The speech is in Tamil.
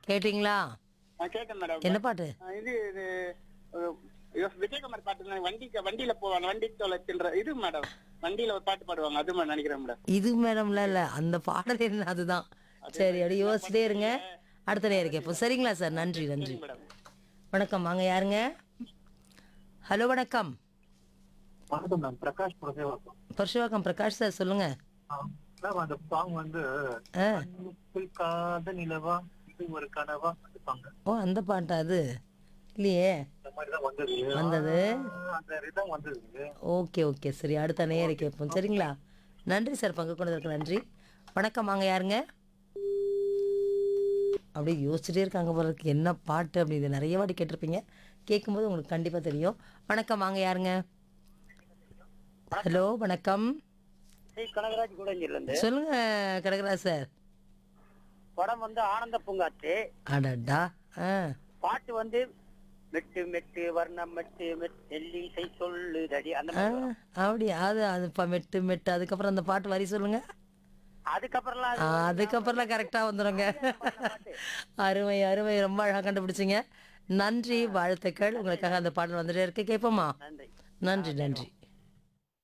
கேட்டிங்களா ஆ, கேட்டேன் மேடம் என்ன பாட்டு ஆ, இது இது அஹ், இது விஜயகுமார் பாட்டு தான். வண்டிக்கு வண்டியில போவாங்க வண்டி தொலைச்சுன்ற இது மேடம் வண்டியில ஒரு பாட்டு பாடுவாங்க அது மாதிரி நினைக்கிறேன் மேடம் இது மேடம்ல இல்ல அந்த பாடல் என்ன அதுதான் சரி அப்படி யோசிச்சிட்டே இருங்க அடுத்த நேரம் கேட்போம் சரிங்களா சார் நன்றி நன்றி மேடம் வணக்கம் வாங்க யாருங்க ஹலோ வணக்கம் வணக்கம் மேம் பிரகாஷ் புரசேவாக்கம் பரசுவாக்கம் பிரகாஷ் சார் சொல்லுங்க மேம் அந்த சாங் வந்து ஆ கண்ணுக்குள் காத நிலவா இது ஒரு கனவா அந்த சாங் ஓ அந்த பாட்டா அது இல்லையே இந்த மாதிரி தான் வந்தது வந்தது. ஆ, அந்த ரிதம் வந்தது ஓகே ஓகே சரி அடுத்த நேரம் கேட்போம் சரிங்களா நன்றி சார் பங்கு கொண்டதற்கு நன்றி வணக்கம் வாங்க யாருங்க அப்படியே யோசிச்சுட்டே இருக்காங்க போல இருக்கு என்ன பாட்டு அப்படி இது நிறைய வாட்டி கேட்டிருப்பீங்க கேட்கும்போது உங்களுக்கு கண்டிப்பாக தெரியும் வணக்கம் வாங்க யாருங்க ஹலோ வணக்கம் ஸ்ரீ கனகராஜ் கூடஞ்சில இருந்து சொல்லுங்க கடகராஜ் சார் படம் வந்து ஆனந்த பூங்காற்று அடடா ஆ பாட்டு வந்து மெட்டு மெட்டு வர்ணம் மெட்டு மெட் எல்லிசை சொல்லுதடி அந்த ஆ, மாதிரி வரும். அப்படியா அது அது ப- மெட்டு மெட்டு அதுக்கப்புறம் அந்த பாட்டு வரி சொல்லுங்க அதுக்கப்புறம்லாம் ஆ, அது அதுக்கப்புறம்லாம் கரெக்டாக வந்துடுங்க அருமை அருமை ரொம்ப அழகாக கண்டுபிடிச்சிங்க நன்றி வாழ்த்துக்கள் உங்களுக்காக அந்த பாடல் வந்துட்டே இருக்கு கேட்போமா நன்றி நன்றி நன்றி